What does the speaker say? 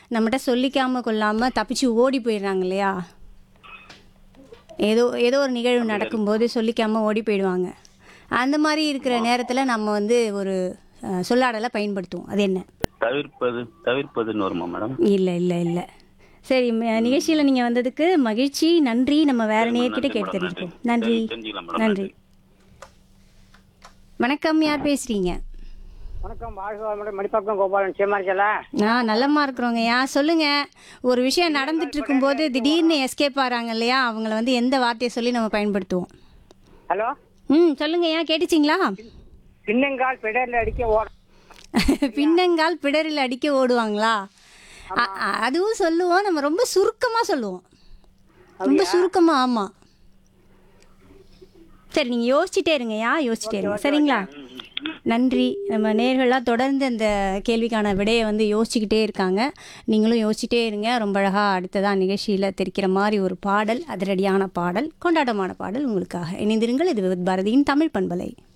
நம்மகிட்ட சொல்லிக்காம கொள்ளாமல் தப்பிச்சு ஓடி போயிடுறாங்க இல்லையா ஏதோ ஏதோ ஒரு நிகழ்வு நடக்கும்போது சொல்லிக்காம ஓடி போயிடுவாங்க அந்த மாதிரி இருக்கிற நேரத்தில் நம்ம வந்து ஒரு அஹ், சொல்லாடலை பயன்படுத்துவோம் அது என்ன தவிர்ப்பது தவிர்ப்பதுன்னு வருமா மேடம் இல்லை இல்லை இல்லை சரி நிகழ்ச்சியில் நீங்கள் வந்ததுக்கு மகிழ்ச்சி நன்றி நம்ம வேற நேர்கிட்ட கேட்டு தெரிஞ்சுப்போம் நன்றி தெரிஞ்சுக்கலாம் மேடம் நன்றி வணக்கம் யார் பேசுறீங்க வணக்கம் வாழ்க வளமுடன் மணிப்பாக்கம் கோபாலன் சேமாரிச்சல ஆ நல்லம்மா இருக்கிறோங்க யா சொல்லுங்க ஒரு விஷயம் நடந்துட்டு இருக்கும்போது திடீர்னு எஸ்கேப் ஆகிறாங்க இல்லையா அவங்கள வந்து எந்த வார்த்தையை சொல்லி நம்ம பயன்படுத்துவோம் ஹலோ ம் சொல்லுங்க ஏன் கேட்டுச்சிங்களா பின்னங்கால் பிடர்ல அடிக்க ஓட பின்னங்கால் பிடரில் அடிக்க ஓடுவாங்களா அ- அ- அதுவும் சொல்லுவோம் நம்ம ரொம்ப சுருக்கமாக சொல்லுவோம் ரொம்ப சுருக்கமாக ஆமாம் சரி நீங்கள் யோசிச்சுட்டே இருங்கய்யா யோசிச்சுட்டே இருங்க சரிங்களா நன்றி நம்ம நேர்கள்லாம் தொடர்ந்து அந்த கேள்விக்கான விடையை வந்து யோசிச்சுக்கிட்டே இருக்காங்க நீங்களும் யோசிச்சுட்டே இருங்க ரொம்ப அழகாக அடுத்ததான் நிகழ்ச்சியில் தெரிக்கிற மாதிரி ஒரு பாடல் அதிரடியான பாடல் கொண்டாட்டமான பாடல் உங்களுக்காக இணைந்திருங்கள் இது பாரதியின் தமிழ் பண்பலை